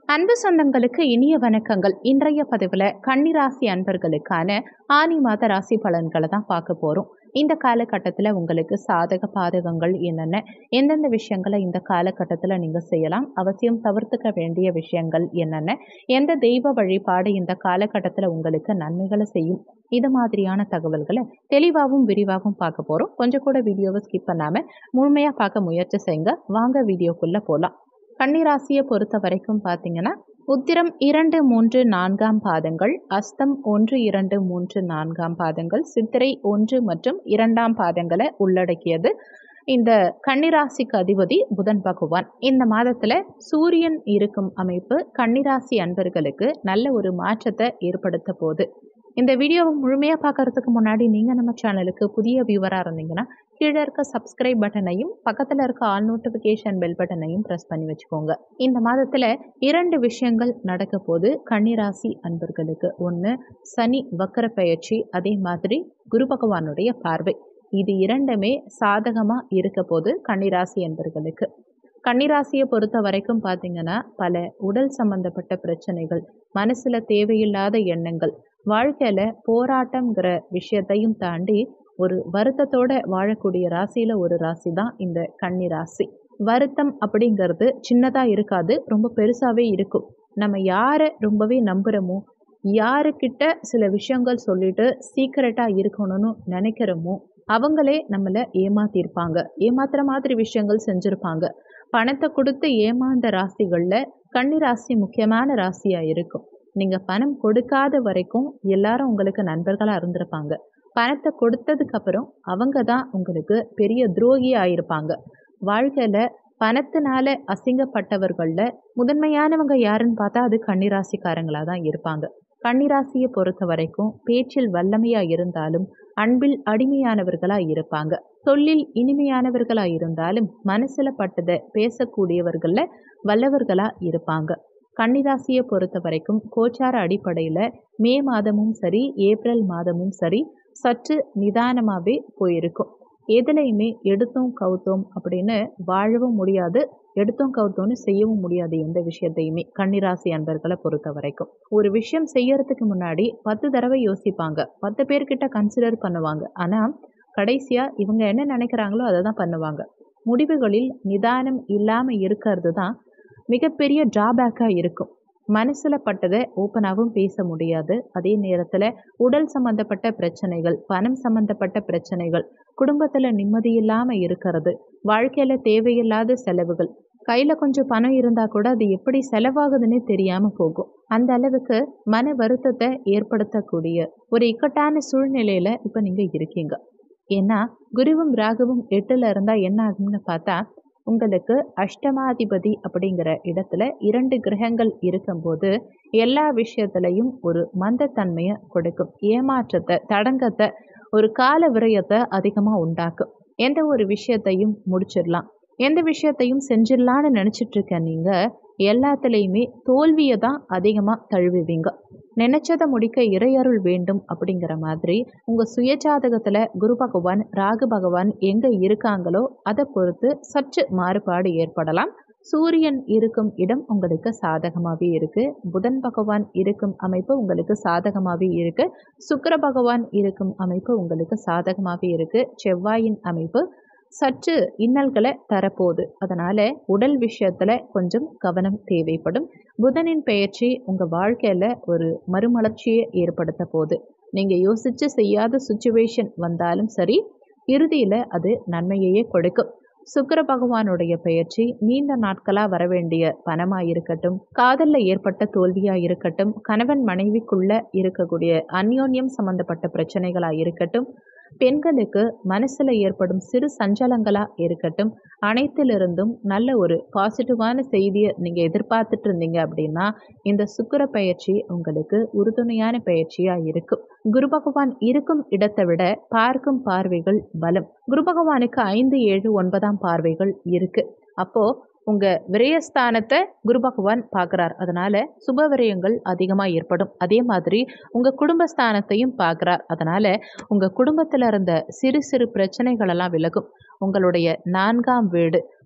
அன்பு சொந்தங்களுக்கு இனிய வணக்கங்கள் இன்றைய பதிவில் கன்னிராசி அன்பர்களுக்கான ஆனி மாத ராசி பலன்களை தான் பார்க்க போகிறோம் இந்த காலகட்டத்தில் உங்களுக்கு சாதக பாதகங்கள் என்னென்ன எந்தெந்த விஷயங்களை இந்த காலகட்டத்தில் நீங்கள் செய்யலாம் அவசியம் தவிர்த்துக்க வேண்டிய விஷயங்கள் என்னென்ன எந்த தெய்வ வழிபாடு இந்த காலகட்டத்தில் உங்களுக்கு நன்மைகளை செய்யும் இது மாதிரியான தகவல்களை தெளிவாகவும் விரிவாகவும் பார்க்க போகிறோம் கொஞ்சம் கூட வீடியோவை ஸ்கிப் பண்ணாமல் முழுமையாக பார்க்க முயற்சி செய்யுங்க வாங்க வீடியோக்குள்ளே போகலாம் கன்னிராசியை பொறுத்த வரைக்கும் பார்த்தீங்கன்னா உத்திரம் இரண்டு மூன்று நான்காம் பாதங்கள் அஸ்தம் ஒன்று இரண்டு மூன்று நான்காம் பாதங்கள் சித்திரை ஒன்று மற்றும் இரண்டாம் பாதங்களை உள்ளடக்கியது இந்த கன்னிராசிக்கு அதிபதி புதன் பகவான் இந்த மாதத்தில் சூரியன் இருக்கும் அமைப்பு கன்னிராசி அன்பர்களுக்கு நல்ல ஒரு மாற்றத்தை ஏற்படுத்த போகுது இந்த வீடியோவை முழுமையாக பார்க்கறதுக்கு முன்னாடி நீங்கள் நம்ம சேனலுக்கு புதிய வியூவராக இருந்தீங்கன்னா கீழே இருக்க சப்ஸ்கிரைப் பட்டனையும் பக்கத்தில் இருக்க ஆல் நோட்டிஃபிகேஷன் பெல் பட்டனையும் ப்ரெஸ் பண்ணி வச்சுக்கோங்க இந்த மாதத்தில் இரண்டு விஷயங்கள் நடக்க போது கன்னிராசி அன்பர்களுக்கு ஒன்று சனி வக்கர பெயர்ச்சி அதே மாதிரி குரு பகவானுடைய பார்வை இது இரண்டுமே சாதகமாக இருக்க போது கன்னிராசி அன்பர்களுக்கு கன்னிராசியை பொறுத்த வரைக்கும் பார்த்தீங்கன்னா பல உடல் சம்பந்தப்பட்ட பிரச்சனைகள் மனசில் தேவையில்லாத எண்ணங்கள் வாழ்க்கையில் போராட்டங்கிற விஷயத்தையும் தாண்டி ஒரு வருத்தத்தோட வாழக்கூடிய ராசியில் ஒரு ராசி தான் இந்த கன்னி ராசி வருத்தம் அப்படிங்கிறது சின்னதாக இருக்காது ரொம்ப பெருசாகவே இருக்கும் நம்ம யாரை ரொம்பவே நம்புகிறோமோ யாருக்கிட்ட சில விஷயங்கள் சொல்லிட்டு சீக்கிரட்டாக இருக்கணும்னு நினைக்கிறோமோ அவங்களே நம்மளை ஏமாத்திருப்பாங்க ஏமாத்துற மாதிரி விஷயங்கள் செஞ்சுருப்பாங்க பணத்தை கொடுத்து ஏமாந்த ராசிகளில் கன்னி ராசி முக்கியமான ராசியாக இருக்கும் நீங்கள் பணம் கொடுக்காத வரைக்கும் எல்லாரும் உங்களுக்கு நண்பர்களாக இருந்திருப்பாங்க பணத்தை கொடுத்ததுக்கப்புறம் அவங்க தான் உங்களுக்கு பெரிய துரோகி ஆயிருப்பாங்க வாழ்க்கையில் பணத்தினால அசிங்கப்பட்டவர்களில் முதன்மையானவங்க யாருன்னு பார்த்தா அது கன்னிராசிக்காரங்களாக தான் இருப்பாங்க கன்னிராசியை பொறுத்த வரைக்கும் பேச்சில் வல்லமையாக இருந்தாலும் அன்பில் அடிமையானவர்களாக இருப்பாங்க சொல்லில் இனிமையானவர்களாக இருந்தாலும் மனசில் பட்டதை பேசக்கூடியவர்களில் வல்லவர்களாக இருப்பாங்க கன்னிராசியை பொறுத்த வரைக்கும் கோச்சார அடிப்படையில் மே மாதமும் சரி ஏப்ரல் மாதமும் சரி சற்று நிதானமாகவே போயிருக்கும் எதுலையுமே எடுத்தோம் கவுத்தோம் அப்படின்னு வாழவும் முடியாது எடுத்தோம் கவுத்தோன்னு செய்யவும் முடியாது எந்த விஷயத்தையுமே கன்னிராசி அன்பர்களை பொறுத்த வரைக்கும் ஒரு விஷயம் செய்யறதுக்கு முன்னாடி பத்து தடவை யோசிப்பாங்க பத்து பேர்கிட்ட கன்சிடர் பண்ணுவாங்க ஆனால் கடைசியாக இவங்க என்ன நினைக்கிறாங்களோ அதை தான் பண்ணுவாங்க முடிவுகளில் நிதானம் இல்லாமல் இருக்கிறது தான் மிகப்பெரிய ட்ராபேக்காக இருக்கும் மனசில் பட்டதை ஓப்பனாகவும் பேச முடியாது அதே நேரத்தில் உடல் சம்மந்தப்பட்ட பிரச்சனைகள் பணம் சம்மந்தப்பட்ட பிரச்சனைகள் குடும்பத்தில் நிம்மதி இல்லாமல் இருக்கிறது வாழ்க்கையில் தேவையில்லாத செலவுகள் கையில் கொஞ்சம் பணம் இருந்தால் கூட அது எப்படி செலவாகுதுன்னே தெரியாமல் போகும் அந்த அளவுக்கு மன வருத்தத்தை ஏற்படுத்தக்கூடிய ஒரு இக்கட்டான சூழ்நிலையில் இப்போ நீங்கள் இருக்கீங்க ஏன்னா குருவும் ராகுவும் எட்டில் இருந்தால் என்ன ஆகும்னு பார்த்தா உங்களுக்கு அஷ்டமாதிபதி அப்படிங்கிற இடத்துல இரண்டு கிரகங்கள் இருக்கும்போது எல்லா விஷயத்துலையும் ஒரு மந்தத்தன்மையை கொடுக்கும் ஏமாற்றத்தை தடங்கத்தை ஒரு கால விரயத்தை அதிகமாக உண்டாக்கும் எந்த ஒரு விஷயத்தையும் முடிச்சிடலாம் எந்த விஷயத்தையும் செஞ்சிடலான்னு நினச்சிட்டு இருக்க நீங்கள் எல்லாத்துலேயுமே தோல்வியை தான் அதிகமாக தழுவுவீங்க நினைச்சதை முடிக்க இறையருள் வேண்டும் அப்படிங்கிற மாதிரி உங்கள் சுயஜாதகத்தில் குரு பகவான் ராகு பகவான் எங்கே இருக்காங்களோ அதை பொறுத்து சற்று மாறுபாடு ஏற்படலாம் சூரியன் இருக்கும் இடம் உங்களுக்கு சாதகமாகவே இருக்குது புதன் பகவான் இருக்கும் அமைப்பு உங்களுக்கு சாதகமாகவே இருக்குது சுக்கர பகவான் இருக்கும் அமைப்பு உங்களுக்கு சாதகமாகவே இருக்குது செவ்வாயின் அமைப்பு சற்று இன்னல்களை தரப்போகுது அதனால் உடல் விஷயத்தில் கொஞ்சம் கவனம் தேவைப்படும் புதனின் பெயர்ச்சி உங்கள் வாழ்க்கையில் ஒரு மறுமலர்ச்சியை ஏற்படுத்த போகுது நீங்கள் யோசித்து செய்யாத சுச்சுவேஷன் வந்தாலும் சரி இறுதியில் அது நன்மையையே கொடுக்கும் சுக்கர பகவானுடைய பெயர்ச்சி நீண்ட நாட்களாக வர வேண்டிய பணமாக இருக்கட்டும் காதலில் ஏற்பட்ட தோல்வியாக இருக்கட்டும் கணவன் மனைவிக்குள்ள இருக்கக்கூடிய அந்யோன்யம் சம்பந்தப்பட்ட பிரச்சனைகளாக இருக்கட்டும் பெண்களுக்கு மனசில் ஏற்படும் சிறு சஞ்சலங்களாக இருக்கட்டும் அனைத்திலிருந்தும் நல்ல ஒரு பாசிட்டிவான செய்தியை நீங்கள் எதிர்பார்த்துட்டு இருந்தீங்க அப்படின்னா இந்த சுக்கர பயிற்சி உங்களுக்கு உறுதுணையான பயிற்சியாக இருக்கும் குரு பகவான் இருக்கும் இடத்தை விட பார்க்கும் பார்வைகள் பலம் குரு பகவானுக்கு ஐந்து ஏழு ஒன்பதாம் பார்வைகள் இருக்குது அப்போது உங்கள் விரயஸ்தானத்தை குரு பகவான் பார்க்குறார் அதனால் சுப விரயங்கள் அதிகமாக ஏற்படும் அதே மாதிரி உங்கள் குடும்பஸ்தானத்தையும் பார்க்குறார் அதனால் உங்கள் குடும்பத்தில் இருந்த சிறு சிறு பிரச்சனைகளெல்லாம் விலகும் உங்களுடைய நான்காம் வீடு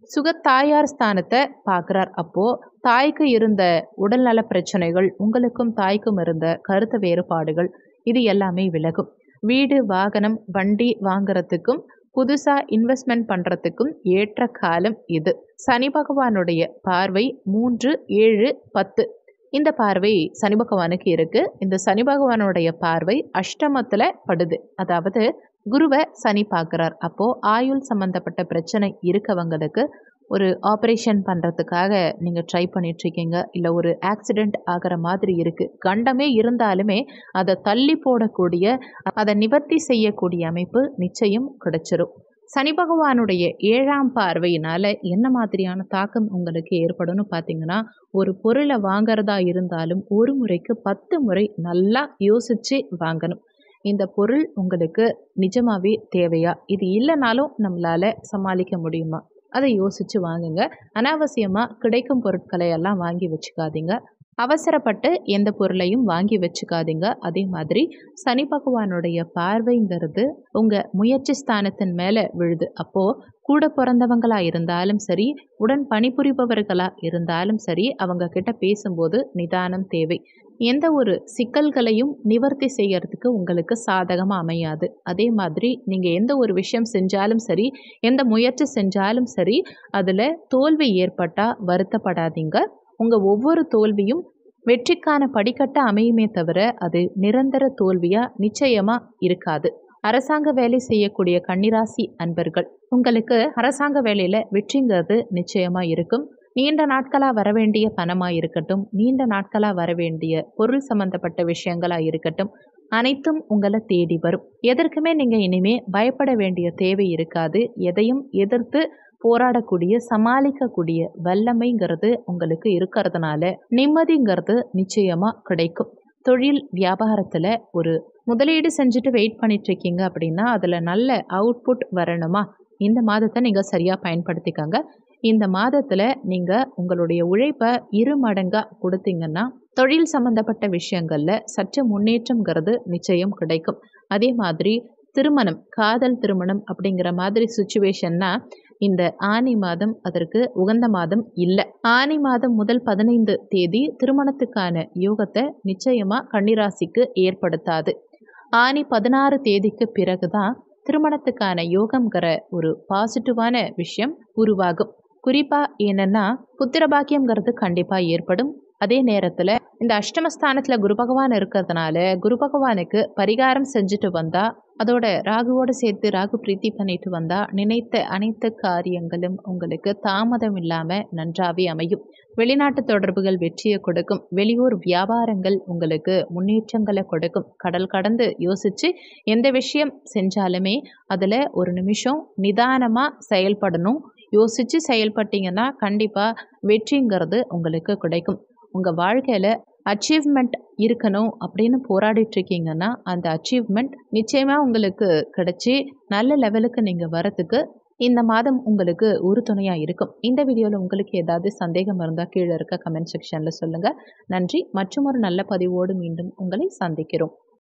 சுகத்தாயார் ஸ்தானத்தை பார்க்குறார் அப்போது தாய்க்கு இருந்த உடல்நல பிரச்சனைகள் உங்களுக்கும் தாய்க்கும் இருந்த கருத்து வேறுபாடுகள் இது எல்லாமே விலகும் வீடு வாகனம் வண்டி வாங்குறதுக்கும் புதுசாக இன்வெஸ்ட்மெண்ட் பண்ணுறதுக்கும் ஏற்ற காலம் இது சனி பகவானுடைய பார்வை மூன்று ஏழு பத்து இந்த பார்வை சனி பகவானுக்கு இருக்குது இந்த சனி பகவானுடைய பார்வை அஷ்டமத்தில் படுது அதாவது குருவை சனி பார்க்குறார் அப்போது ஆயுள் சம்மந்தப்பட்ட பிரச்சனை இருக்கவங்களுக்கு ஒரு ஆப்ரேஷன் பண்ணுறதுக்காக நீங்கள் ட்ரை பண்ணிகிட்ருக்கீங்க இல்லை ஒரு ஆக்சிடெண்ட் ஆகிற மாதிரி இருக்குது கண்டமே இருந்தாலுமே அதை தள்ளி போடக்கூடிய அதை நிவர்த்தி செய்யக்கூடிய அமைப்பு நிச்சயம் கிடைச்சிரும் சனி பகவானுடைய ஏழாம் பார்வையினால் என்ன மாதிரியான தாக்கம் உங்களுக்கு ஏற்படும்னு பார்த்தீங்கன்னா ஒரு பொருளை வாங்கிறதா இருந்தாலும் ஒரு முறைக்கு பத்து முறை நல்லா யோசித்து வாங்கணும் இந்த பொருள் உங்களுக்கு நிஜமாவே தேவையா இது இல்லைனாலும் நம்மளால் சமாளிக்க முடியுமா அதை யோசித்து வாங்குங்க அனாவசியமாக கிடைக்கும் பொருட்களை எல்லாம் வாங்கி வச்சுக்காதீங்க அவசரப்பட்டு எந்த பொருளையும் வாங்கி வச்சுக்காதீங்க அதே மாதிரி சனி பகவானுடைய பார்வைங்கிறது உங்கள் முயற்சி ஸ்தானத்தின் மேலே விழுது அப்போது கூட பிறந்தவங்களா இருந்தாலும் சரி உடன் பணிபுரிபவர்களா இருந்தாலும் சரி அவங்க கிட்ட பேசும்போது நிதானம் தேவை எந்த ஒரு சிக்கல்களையும் நிவர்த்தி செய்யறதுக்கு உங்களுக்கு சாதகமாக அமையாது அதே மாதிரி நீங்கள் எந்த ஒரு விஷயம் செஞ்சாலும் சரி எந்த முயற்சி செஞ்சாலும் சரி அதில் தோல்வி ஏற்பட்டால் வருத்தப்படாதீங்க உங்கள் ஒவ்வொரு தோல்வியும் வெற்றிக்கான படிக்கட்ட அமையுமே தவிர அது நிரந்தர தோல்வியாக நிச்சயமாக இருக்காது அரசாங்க வேலை செய்யக்கூடிய கன்னிராசி அன்பர்கள் உங்களுக்கு அரசாங்க வேலையில் வெற்றிங்கிறது நிச்சயமாக இருக்கும் நீண்ட நாட்களாக வர வேண்டிய பணமாக இருக்கட்டும் நீண்ட நாட்களாக வர வேண்டிய பொருள் சம்மந்தப்பட்ட விஷயங்களாக இருக்கட்டும் அனைத்தும் உங்களை தேடி வரும் எதற்குமே நீங்கள் இனிமே பயப்பட வேண்டிய தேவை இருக்காது எதையும் எதிர்த்து போராடக்கூடிய சமாளிக்கக்கூடிய வல்லமைங்கிறது உங்களுக்கு இருக்கிறதுனால நிம்மதிங்கிறது நிச்சயமாக கிடைக்கும் தொழில் வியாபாரத்தில் ஒரு முதலீடு செஞ்சுட்டு வெயிட் பண்ணிட்டுருக்கீங்க அப்படின்னா அதில் நல்ல அவுட்புட் வரணுமா இந்த மாதத்தை நீங்கள் சரியாக பயன்படுத்திக்கோங்க இந்த மாதத்தில் நீங்கள் உங்களுடைய உழைப்பை இரு மடங்காக கொடுத்தீங்கன்னா தொழில் சம்மந்தப்பட்ட விஷயங்களில் சற்று முன்னேற்றங்கிறது நிச்சயம் கிடைக்கும் அதே மாதிரி திருமணம் காதல் திருமணம் அப்படிங்கிற மாதிரி சுச்சுவேஷன்னா இந்த ஆனி மாதம் அதற்கு உகந்த மாதம் இல்லை ஆனி மாதம் முதல் பதினைந்து தேதி திருமணத்துக்கான யோகத்தை நிச்சயமாக கன்னிராசிக்கு ஏற்படுத்தாது ஆனி பதினாறு தேதிக்கு பிறகு தான் திருமணத்துக்கான யோகம்ங்கிற ஒரு பாசிட்டிவான விஷயம் உருவாகும் குறிப்பாக என்னென்னா புத்திர பாக்கியம்ங்கிறது கண்டிப்பாக ஏற்படும் அதே நேரத்தில் இந்த அஷ்டமஸ்தானத்தில் குரு பகவான் இருக்கிறதுனால குரு பகவானுக்கு பரிகாரம் செஞ்சுட்டு வந்தால் அதோட ராகுவோடு சேர்த்து ராகு பிரீத்தி பண்ணிட்டு வந்தால் நினைத்த அனைத்து காரியங்களும் உங்களுக்கு தாமதம் இல்லாமல் நன்றாவே அமையும் வெளிநாட்டு தொடர்புகள் வெற்றியை கொடுக்கும் வெளியூர் வியாபாரங்கள் உங்களுக்கு முன்னேற்றங்களை கொடுக்கும் கடல் கடந்து யோசித்து எந்த விஷயம் செஞ்சாலுமே அதில் ஒரு நிமிஷம் நிதானமாக செயல்படணும் யோசித்து செயல்பட்டீங்கன்னா கண்டிப்பாக வெற்றிங்கிறது உங்களுக்கு கிடைக்கும் உங்கள் வாழ்க்கையில் அச்சீவ்மெண்ட் இருக்கணும் அப்படின்னு போராடிட்டு இருக்கீங்கன்னா அந்த அச்சீவ்மெண்ட் நிச்சயமாக உங்களுக்கு கிடச்சி நல்ல லெவலுக்கு நீங்கள் வரத்துக்கு இந்த மாதம் உங்களுக்கு உறுதுணையாக இருக்கும் இந்த வீடியோவில் உங்களுக்கு ஏதாவது சந்தேகம் இருந்தால் கீழே இருக்க கமெண்ட் செக்ஷனில் சொல்லுங்கள் நன்றி மற்றும் ஒரு நல்ல பதிவோடு மீண்டும் உங்களை சந்திக்கிறோம்